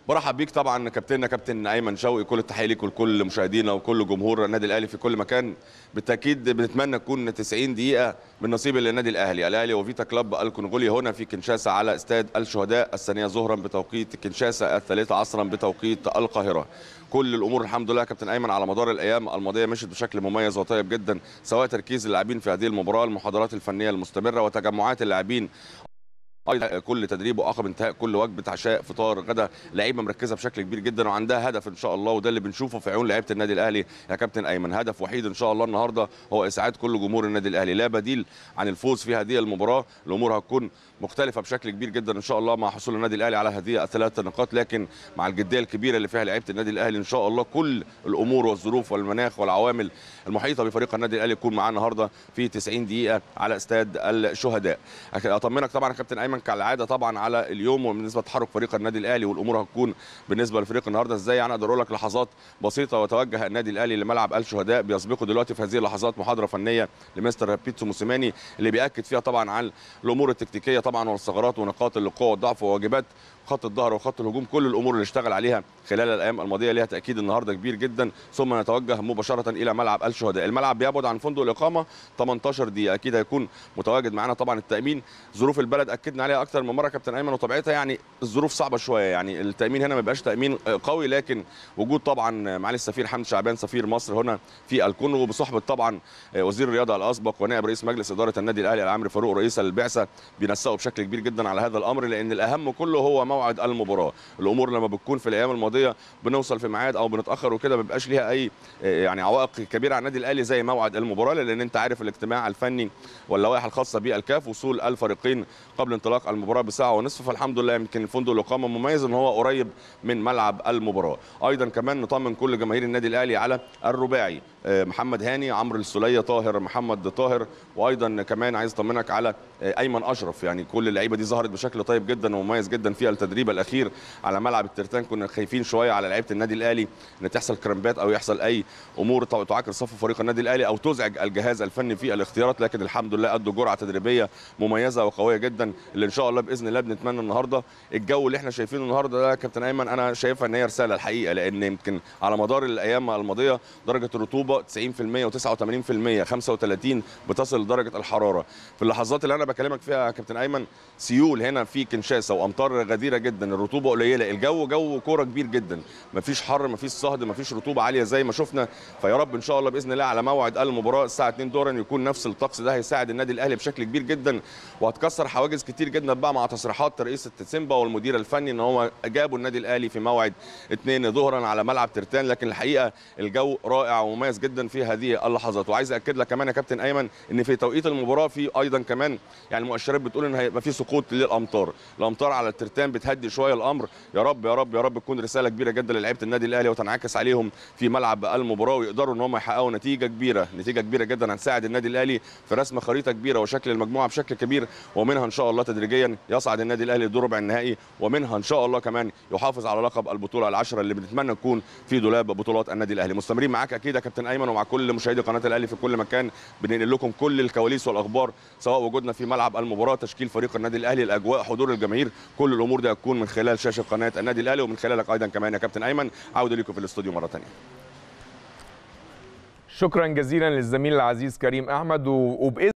برحب بيك طبعا كابتننا كابتن ايمن شوقي كل التحيه ليك ولكل مشاهدينا وكل جمهور النادي الاهلي في كل مكان بالتاكيد بنتمنى تكون 90 دقيقه من نصيب للنادي الاهلي الاهلي وفيتا كلوب الكونغولي هنا في كنشاسا على استاد الشهداء الثانيه ظهرا بتوقيت كنشاسا الثالثه عصرا بتوقيت القاهره كل الامور الحمد لله كابتن ايمن على مدار الايام الماضيه مشت بشكل مميز وطيب جدا سواء تركيز اللاعبين في هذه المباراه المحاضرات الفنيه المستمره وتجمعات اللاعبين ايضا كل تدريب وعقب انتهاء كل وجبه عشاء فطار غدا لعيبه مركزه بشكل كبير جدا وعندها هدف ان شاء الله وده اللي بنشوفه في عيون لعيبه النادي الاهلي يا كابتن ايمن هدف وحيد ان شاء الله النهارده هو اسعاد كل جمهور النادي الاهلي لا بديل عن الفوز في هذه المباراه الامور هتكون مختلفه بشكل كبير جدا ان شاء الله مع حصول النادي الاهلي على هذه الثلاث نقاط لكن مع الجديه الكبيره اللي فيها لعيبه النادي الاهلي ان شاء الله كل الامور والظروف والمناخ والعوامل المحيطه بفريق النادي الاهلي يكون معاه النهارده في 90 دقيقه على استاد الشهداء اطمنك طبعا يا كابتن ايمن كالعاده طبعا على اليوم وبالنسبه لتحرك فريق النادي الاهلي والامور هتكون بالنسبه لفريق النهارده ازاي انا اقدر اقول لك لحظات بسيطه وتوجه النادي الاهلي لملعب الشهداء بيسبقه دلوقتي في هذه اللحظات محاضره فنيه لمستر بيتسو موسيماني اللي بياكد فيها طبعا على الامور التكتيكيه طبعا والثغرات ونقاط القوه والضعف وواجبات خط الظهر وخط الهجوم كل الامور اللي اشتغل عليها خلال الايام الماضيه ليها تاكيد النهارده كبير جدا ثم نتوجه مباشره الى ملعب الشهداء الملعب بيبعد عن فندق الاقامه 18 دقيقه اكيد هيكون متواجد معانا طبعا التامين ظروف البلد اكدنا عليها اكتر من مره كابتن ايمن وطبيعتها يعني الظروف صعبه شويه يعني التامين هنا ما بيبقاش تامين قوي لكن وجود طبعا معالي السفير حمد شعبان سفير مصر هنا في الكونغو بصحبه طبعا وزير الرياضه الاسبق ونائب رئيس مجلس اداره النادي الاهلي العامري فاروق رئيس البعثه بينسقوا بشكل كبير جدا على هذا الامر لان الاهم كله هو موعد المباراه الامور لما بتكون في الايام الماضيه بنوصل في ميعاد او بنتاخر وكده ما بيبقاش ليها اي يعني عوائق كبيره على النادي الاهلي زي موعد المباراه لان انت عارف الاجتماع الفني واللوائح الخاصه بالكاف وصول الفريقين قبل انطلاق المباراه بساعه ونصف فالحمد لله يمكن الفندق الاقامه مميز ان هو قريب من ملعب المباراه ايضا كمان نطمن كل جماهير النادي الاهلي على الرباعي محمد هاني عمرو السوليه طاهر محمد طاهر وايضا كمان عايز اطمنك على ايمن اشرف يعني كل اللعيبه دي ظهرت بشكل طيب جدا ومميز جدا في التدريب الاخير على ملعب الترتان كنا خايفين شويه على لعيبه النادي الاهلي ان تحصل كرامبات او يحصل اي امور تعاكر صف فريق النادي الاهلي او تزعج الجهاز الفني في الاختيارات لكن الحمد لله ادوا جرعه تدريبيه مميزه وقويه جدا اللي ان شاء الله باذن الله بنتمنى النهارده الجو اللي احنا شايفينه النهارده ده كابتن ايمن انا شايفها ان هي رساله الحقيقه لان يمكن على مدار الايام الماضيه درجه الرطوبه 90% و89% 35 بتصل لدرجه الحراره في اللحظات اللي انا بكلمك فيها يا كابتن ايمن سيول هنا في كنشاسه وامطار غزيره جدا الرطوبه قليله الجو جو كوره كبير جدا مفيش حر مفيش صهد مفيش رطوبه عاليه زي ما شفنا فيا رب ان شاء الله باذن الله على موعد المباراه الساعه 2 ظهرا يكون نفس الطقس ده هيساعد النادي الاهلي بشكل كبير جدا وهتكسر حواجز كتير جدا بقى مع تصريحات رئيس التسيمبا والمدير الفني ان هو جابوا النادي الاهلي في موعد 2 ظهرا على ملعب ترتان لكن الحقيقه الجو رائع ومميز جدا في هذه اللحظات وعايز اكد لك كمان يا كابتن ايمن ان في توقيت المباراه في ايضا كمان يعني المؤشرات بتقول ان هيبقى في سقوط للامطار الامطار على الترتان بتهدي شويه الامر يا رب يا رب يا رب تكون رساله كبيره جدا للعيبه النادي الاهلي وتنعكس عليهم في ملعب المباراه ويقدروا ان هم يحققوا نتيجه كبيره نتيجه كبيره جدا هتساعد النادي الاهلي في رسم خريطه كبيره وشكل المجموعه بشكل كبير ومنها ان شاء الله تدريجيا يصعد النادي الاهلي لدور ربع النهائي ومنها ان شاء الله كمان يحافظ على لقب البطوله العشره اللي بنتمنى تكون في دولاب بطولات النادي الاهلي مستمرين معاك اكيد يا كابتن ايمن ومع كل مشاهدي قناه الاهلي في كل مكان بننقل لكم كل الكواليس والاخبار سواء وجودنا في ملعب المباراه تشكيل فريق النادي الاهلي الاجواء حضور الجماهير كل الامور دي هتكون من خلال شاشه قناه النادي الاهلي ومن خلالك ايضا كمان يا كابتن ايمن عوده لكم في الاستوديو مره ثانيه شكرا جزيلا للزميل العزيز كريم احمد وباذن